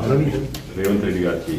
రేవంత్ రెడ్డి గారికి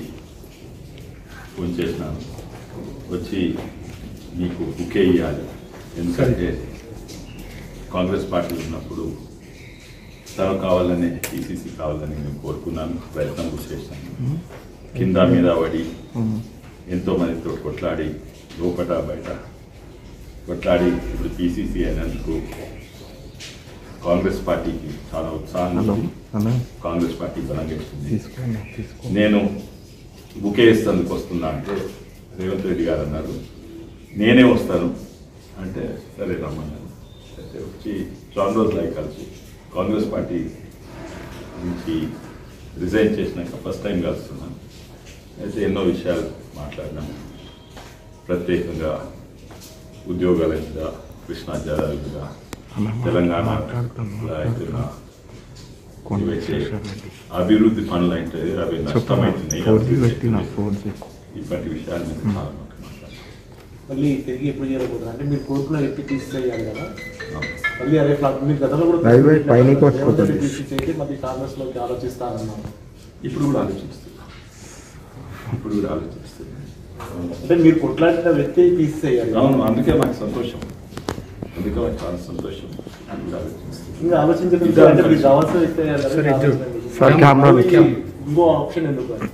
ఫోన్ చేసినాను వచ్చి మీకు బుకే ఇవ్వాలి ఎందుకంటే కాంగ్రెస్ పార్టీ ఉన్నప్పుడు తను కావాలని టీసీసీ కావాలని నేను కోరుకున్నాను ప్రయత్నం కూడా చేశాను కింద మీద పడి ఎంతో మందితో కొట్లాడి లోపట బయట కొట్లాడి ఇప్పుడు పీసీసీ అయినందుకు కాంగ్రెస్ పార్టీకి చాలా ఉత్సాహం హలో ఉంది. అన్న కాంగ్రెస్ పార్టీ బలంగా ఇస్తుంది తీసుకోండి తీసుకో నేను బుకే ఇస్తందుకు వస్తున్నా అంటే రేవంత్ రెడ్డి గారు అన్నారు నేనే వస్తాను అంటే సరే రమ్మన్నారు అయితే వచ్చి చాలా రోజులు అయి కలిసి కాంగ్రెస్ పార్టీ నుంచి రిజైన్ చేసినాక ఫస్ట్ టైం కలుస్తున్నాను అయితే ఎన్నో విషయాలు మాట్లాడినాం ప్రత్యేకంగా ఉద్యోగాల మీద కృష్ణా జలాల మీద తెలంగాణ మాట్లాడుతున్నాం. అవుతున్న కొన్ని ఇవైతే చేశారండి. అభివృద్ధి పనులు అంటే అవి నష్టమవుతున్నాయి ఫోర్ జీ పెట్టిన ఫోర్ జీ ఇప్పటి విషయాల మీద చాలా మటుకు మాట్లాడాలి. మళ్ళీ తిరిగి ఎప్పుడు చేయలేకపోతున్నారు అంటే మీరు కోరుకున్న వ్యక్తి తీసేయాలి కదా అవును. మళ్ళీ అదే ఫ్లాట్ మీరు గతంలో కూడా రైల్వే పైనకి వస్తుంది. తీసేసి మళ్ళీ కాంగ్రెస్ లోకి ఆలోచిస్తానన్నారు ఇప్పుడు కూడా ఆలోచిస్తున్నా ఇప్పుడు కూడా ఆలోచిస్తున్నా అంటే మీరు కొట్లాడిన వ్యక్తి తీసేయాలి అవును అందుకే నాకు సంతోషం అందుకే నాకు చాలా సంతోషం ఇప్పుడు కూడా ఆలోచిస్తున్నా ఇంకా ఆలోచించడం ఇద్దరం అంటే మీకు కలిసి. కావాల్సిన వ్యక్తి అయ్యారు కదా, సరే, ఇటు. ఆలోచన సార్, లేదు. కెమెరా మళ్ళీ పెట్టాం. ఇంకో ఆప్షన్ ఎందుకు అని?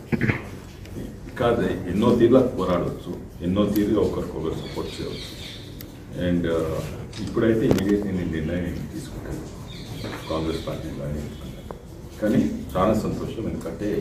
కాదు ఎన్నో తీరులా పోరాడవచ్చు ఎన్నో తీరుగా ఒకరికొకరు సపోర్ట్ చేయవచ్చు అండ్ ఇప్పుడైతే ఇమీడియట్లీ నేను నిర్ణయం తీసుకుంటాను కాంగ్రెస్ పార్టీ కానీ కానీ చాలా సంతోషం ఎందుకంటే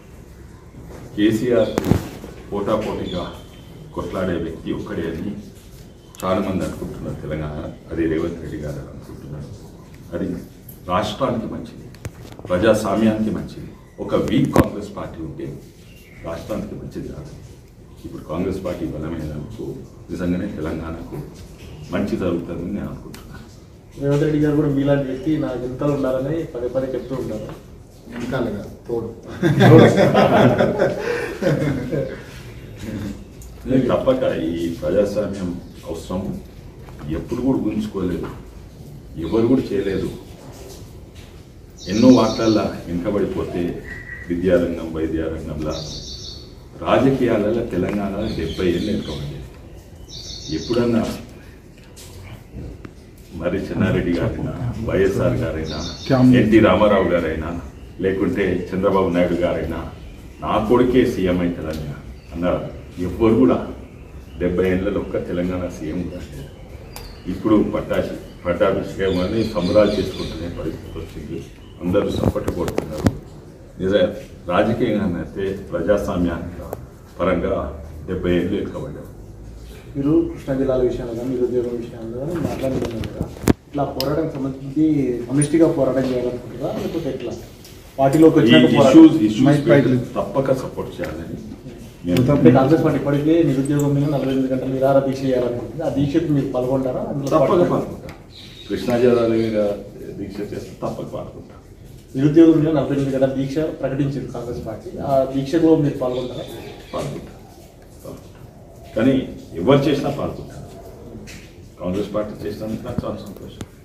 కేసీఆర్ పోటాపోటీగా కొట్లాడే వ్యక్తి ఒక్కడే అని చాలా మంది అనుకుంటున్నారు తెలంగాణ అది రేవంత్ రెడ్డి గారు అనుకుంటున్నారు అది రాష్ట్రానికి మంచిది ప్రజాస్వామ్యానికి మంచిది ఒక వీక్ కాంగ్రెస్ పార్టీ ఉంటే రాష్ట్రానికి మంచిది కాదు ఇప్పుడు కాంగ్రెస్ పార్టీ బలమైనందుకు నిజంగానే తెలంగాణకు మంచి జరుగుతుందని నేను అనుకుంటున్నాను రేవంత్ రెడ్డి గారు కూడా మీలాంటి వ్యక్తి నా వెనకాల ఉండాలని పదే పదే చెప్తూ ఉంటారు వెనకాలగా తోడు నేను తప్పక ఈ ప్రజాస్వామ్యం అవసరం ఎప్పుడు కూడా ఊహించుకోలేదు ఎవరు కూడా చేయలేదు ఎన్నో వార్తల్లో వెనుకబడిపోతే విద్యారంగం వైద్యారంగంలో రాజకీయాలలో తెలంగాణలో డెబ్బై ఏళ్ళు వెనుకబడేది ఎప్పుడన్నా మరి చెన్నారెడ్డి గారైనా వైఎస్ఆర్ గారైనా ఎన్టీ రామారావు గారైనా లేకుంటే చంద్రబాబు నాయుడు గారైనా నా కొడుకే సీఎం అవుతుందని అన్నారు ఎవ్వరు కూడా డెబ్బై ఏళ్ళలో ఒక్క తెలంగాణ సీఎం కూడా లేరు. ఇప్పుడు పట్టాసి పట్టాభిషేకం అని సంబరాలు చేసుకుంటునే పరిస్థితి వచ్చింది అందరూ సపోర్ట్ కొడుతున్నారు నిజ రాజకీయంగా అయితే ప్రజాస్వామ్యానికి పరంగా డెబ్బై ఏళ్ళు ఎక్కబడ్డారు మీరు కృష్ణా జిల్లాల విషయంలో కానీ నిరుద్యోగం విషయంలో కానీ మాట్లాడుతున్నారు కదా ఇట్లా పోరాటం సంబంధించి సమిష్టిగా పోరాటం చేయాలనుకుంటారా లేకపోతే ఎట్లా పార్టీలోకి ఈ వచ్చినాక పోరాటం- ఇష్యూస్ ఇష్యూస్ మైక్ పైకి తప్పక సపోర్ట్ చేయాలని నేను అంటే కాంగ్రెస్ పార్టీ ఇప్పటికే నిరుద్యోగం మీద నలభై ఎనిమిది గంటల నిరార దీక్ష చేయాలనుకుంటుంది ఆ దీక్షకు మీరు పాల్గొంటారా అందులో తప్పక పాల్గొంటారా? పాల్గొంటా కృష్ణా జిల్లాల మీద దీక్ష చేస్తే తప్పక పాల్గొంటా నిరుద్యోగం మీద నలభై ఎనిమిది గంటల దీక్ష ప్రకటించింది కాంగ్రెస్ పార్టీ ఆ దీక్షలో మీరు పాల్గొంటారా పాల్గొంటా పాల్గొంటా. కానీ ఎవరు చేసినా పాల్గొంటా కాంగ్రెస్ పార్టీ చేసినందుకు నాకు చాలా సంతోషం